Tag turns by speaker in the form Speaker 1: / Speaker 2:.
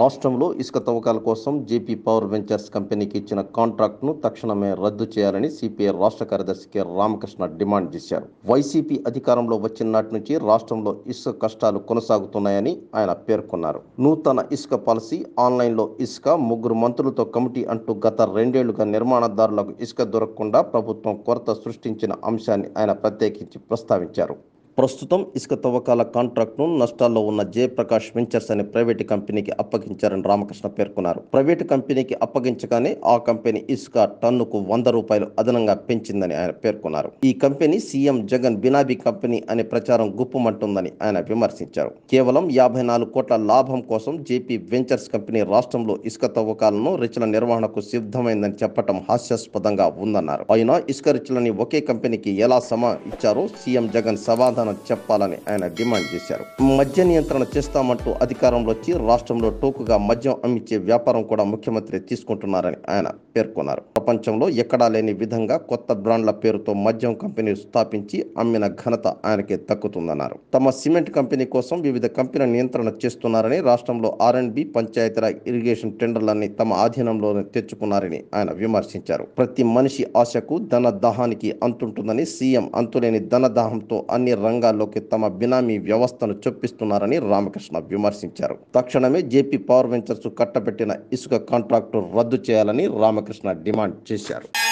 Speaker 1: రాష్ట్రంలో ఇసుక తవ్వకాల కోసం జేపీ పవర్ వెంచర్స్ కంపెనీకి ఇచ్చిన కాంట్రాక్ట్ను తక్షణమే రద్దు చేయాలని సిపిఐ రాష్ట్ర కార్యదర్శి కె రామకృష్ణ డిమాండ్ చేశారు వైసీపీ అధికారంలో వచ్చిన నాటి నుంచి రాష్ట్రంలో ఇసుక కష్టాలు కొనసాగుతున్నాయని ఆయన పేర్కొన్నారు నూతన ఇసుక పాలసీ ఆన్లైన్లో ఇసుక ముగ్గురు మంత్రులతో కమిటీ అంటూ గత రెండేళ్లుగా నిర్మాణదారులకు ఇసుక దొరకకుండా ప్రభుత్వం కొరత సృష్టించిన అంశాన్ని ఆయన ప్రత్యేకించి ప్రస్తావించారు ప్రస్తుతం ఇసుక తవ్వకాల కాంట్రాక్ట్ను నష్టాల్లో ఉన్న జయప్రకాష్ వెంచర్స్ అనే ప్రైవేటు కంపెనీకి అప్పగించారని రామకృష్ణ పేర్కొన్నారు ప్రైవేటు కంపెనీకి అప్పగించగానే ఆ కంపెనీ ఇసుక టన్నుకు వంద రూపాయలు అదనంగా పెంచిందని ఆయన పేర్కొన్నారు ఈ కంపెనీ సీఎం జగన్ బినాబీ కంపెనీ అనే ప్రచారం గుప్పుమంటుందని ఆయన విమర్శించారు కేవలం యాభై నాలుగు కోట్ల లాభం కోసం జేపీ వెంచర్స్ కంపెనీ రాష్ట్రంలో ఇసుక తవ్వకాలను రిచ్ల నిర్వహణకు సిద్ధమైందని చెప్పటం హాస్యాస్పదంగా ఉందన్నారు అయినా ఇసుక రిచ్లని ఒకే కంపెనీకి ఎలా సమా ఇచ్చారో సీఎం జగన్ సమాధానం చెప్పాలని ఆయన డిమాండ్ చేశారు మద్య నియంత్రణ చేస్తామంటూ అధికారంలో వచ్చి రాష్ట్రంలో టోకుగా మద్యం అమ్మించే వ్యాపారం కూడా ముఖ్యమంత్రి తీసుకుంటున్నారని ఆయన పేర్కొన్నారు ప్రపంచంలో ఎక్కడా లేని విధంగా కొత్త బ్రాండ్ల పేరుతో మద్యం కంపెనీ స్థాపించి అమ్మిన ఘనత ఆయనకే దక్కుతుందన్నారు తమ సిమెంట్ కంపెనీ కోసం వివిధ కంపెనీల నియంత్రణ చేస్తున్నారని రాష్ట్రంలో R and B Panchayati Raj irrigation టెండర్లన్నీ తమ ఆధీనంలోనే తెచ్చుకున్నారని ఆయన విమర్శించారు ప్రతి మనిషి ఆశకు ధన దాహానికి అంతుంటుందని సీఎం అంతులేని ధన దాహంతో అన్ని రంగాల్లోకి తమ బినామీ వ్యవస్థను చొప్పిస్తున్నారని రామకృష్ణ విమర్శించారు తక్షణమే జేపీ పవర్ వెంచర్స్ కట్టబెట్టిన ఇసుక కాంట్రాక్టు రద్దు చేయాలని రామకృష్ణ డిమాండ్ చేశారు